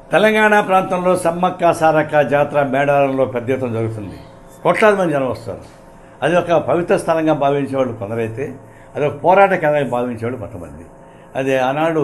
తెలంగాణ ప్రాంతంలో సమ్మక్క సారక్క జాతర మేడారంలో పెద్ద ఎత్తున జరుగుతుంది కోట్లాది మంది జనం వస్తారు అది ఒక పవిత్ర స్థలంగా భావించేవాళ్ళు కొందరైతే అది ఒక పోరాట కేంద్రంగా భావించేవాళ్ళు కొంతమంది అది ఆనాడు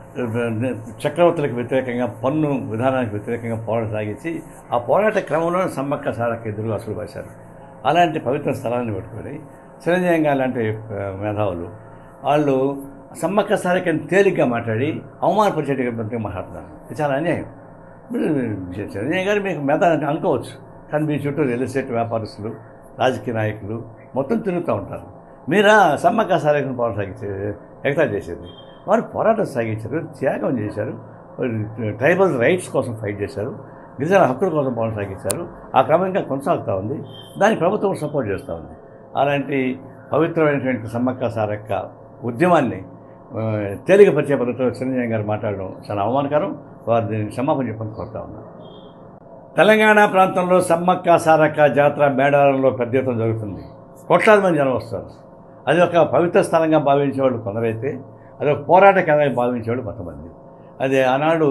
చక్రవర్తులకు వ్యతిరేకంగా పన్ను విధానానికి వ్యతిరేకంగా పోరాటం సాగించి ఆ పోరాట క్రమంలో సమ్మక్క సారక్క ఎదురు అసలు వేశారు అలాంటి పవిత్ర స్థలాన్ని పెట్టుకొని చిరంజీవి గారు లాంటి ఆ, మేధావులు వాళ్ళు సమ్మక్క సారక్కని తేలిగ్గా మాట్లాడి అవమానపరిచేటటువంటి మాట్లాడుతున్నారు ఇది చాలా అన్యాయం మీరు చిరంజీవి గారు మీకు మెద అనుకోవచ్చు కానీ మీ చుట్టూ రియల్ ఎస్టేట్ వ్యాపారస్తులు రాజకీయ నాయకులు మొత్తం తిరుగుతూ ఉంటారు మీరా సమ్మక్క సారక్కని పోరాటం సాగించే ఎగతా చేసేది వారు పోరాటం సాగించారు త్యాగం చేశారు ట్రైబల్ రైట్స్ కోసం ఫైట్ చేశారు గిరిజన హక్కుల కోసం పోరాటం సాగించారు ఆ క్రమం ఇంకా కొనసాగుతూ ఉంది దాన్ని ప్రభుత్వం సపోర్ట్ చేస్తూ ఉంది అలాంటి పవిత్రమైనటువంటి సమ్మక్క సారక్క ఉద్యమాన్ని ఆ, తేలికపరిచే పద్ధతిలో చిరంజీవి గారు మాట్లాడడం చాలా అవమానకరం వారు దీన్ని క్షమాపణ చెప్పని కోరుతా ఉన్నారు తెలంగాణ ప్రాంతంలో సమ్మక్క సారక్క జాతర మేడారంలో పెద్ద ఎత్తున జరుగుతుంది కోట్లాది మంది జనం వస్తారు అది ఒక పవిత్ర స్థలంగా భావించేవాళ్ళు కొందరైతే అది ఒక పోరాట కేంద్రంగా భావించేవాళ్ళు కొంతమంది అది ఆనాడు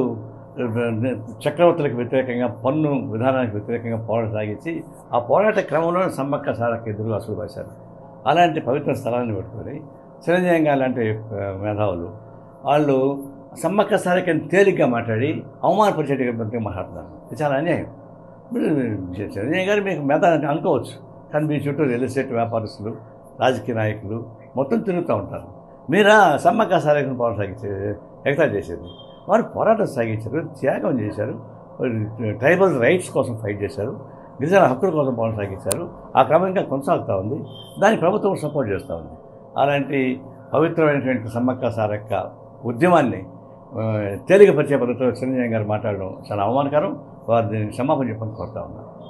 చక్రవర్తులకు వ్యతిరేకంగా పన్ను విధానానికి వ్యతిరేకంగా పోరాటం సాగించి ఆ పోరాట క్రమంలో సమ్మక్క సారక్క ఎదురు అసలు వేశారు అలాంటి పవిత్ర స్థలాన్ని పెట్టుకొని చిరంజీవి గారు లాంటి ఆ, మేధావులు వాళ్ళు సమ్మక్క సారక్కని తేలిగ్గా మాట్లాడి అవమానపరిచేటటువంటి మాట్లాడుతున్నారు ఇది చాలా అన్యాయం మీరు చిరంజీవి గారు మీకు మెద అనుకోవచ్చు కానీ మీ చుట్టూ రియల్ ఎస్టేట్ వ్యాపారస్తులు రాజకీయ నాయకులు మొత్తం తిరుగుతూ ఉంటారు మీరా సమ్మక్క సారక్కని పోరాటం సాగించే ఎగతా చేసేది వారు పోరాటం సాగించారు త్యాగం చేశారు ట్రైబల్ రైట్స్ కోసం ఫైట్ చేశారు గిరిజన హక్కుల కోసం పోరాటం సాగించారు ఆ క్రమం ఇంకా కొనసాగుతూ ఉంది దాన్ని ప్రభుత్వం సపోర్ట్ చేస్తూ ఉంది అలాంటి పవిత్రమైనటువంటి సమ్మక్క సారక్క ఉద్యమాన్ని ఆ, తేలికపరిచే పద్ధతిలో చిరంజీవి గారు మాట్లాడడం చాలా అవమానకరం వారు దీన్ని క్షమాపణ చెప్పని కోరుతా ఉన్నారు